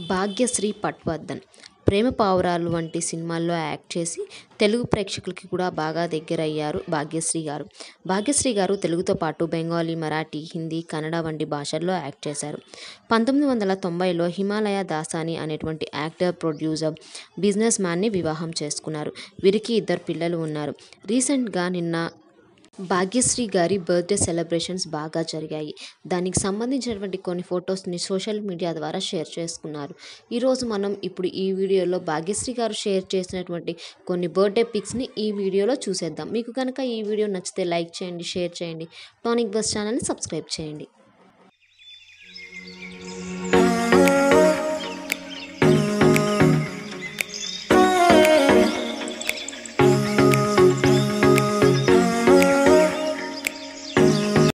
భాగ్యశ్రీ పట్వర్ధన్ ప్రేమ పావురాలు వంటి సినిమాల్లో యాక్ట్ చేసి తెలుగు ప్రేక్షకులకి కూడా బాగా దగ్గరయ్యారు భాగ్యశ్రీ గారు భాగ్యశ్రీ గారు తెలుగుతో పాటు బెంగాలీ మరాఠీ హిందీ కన్నడ వంటి భాషల్లో యాక్ట్ చేశారు పంతొమ్మిది వందల తొంభైలో హిమాలయ దాసాని అనేటువంటి యాక్టర్ ప్రొడ్యూసర్ బిజినెస్ మ్యాన్ని వివాహం చేసుకున్నారు వీరికి ఇద్దరు పిల్లలు ఉన్నారు రీసెంట్గా నిన్న భాగ్యశ్రీ గారి బర్త్డే సెలబ్రేషన్స్ బాగా జరిగాయి దానికి సంబంధించినటువంటి కొన్ని ఫొటోస్ని సోషల్ మీడియా ద్వారా షేర్ చేసుకున్నారు ఈరోజు మనం ఇప్పుడు ఈ వీడియోలో భాగ్యశ్రీ గారు షేర్ చేసినటువంటి కొన్ని బర్త్డే పిక్స్ని ఈ వీడియోలో చూసేద్దాం మీకు కనుక ఈ వీడియో నచ్చితే లైక్ చేయండి షేర్ చేయండి టానిక్ బస్ ఛానల్ని సబ్స్క్రైబ్ చేయండి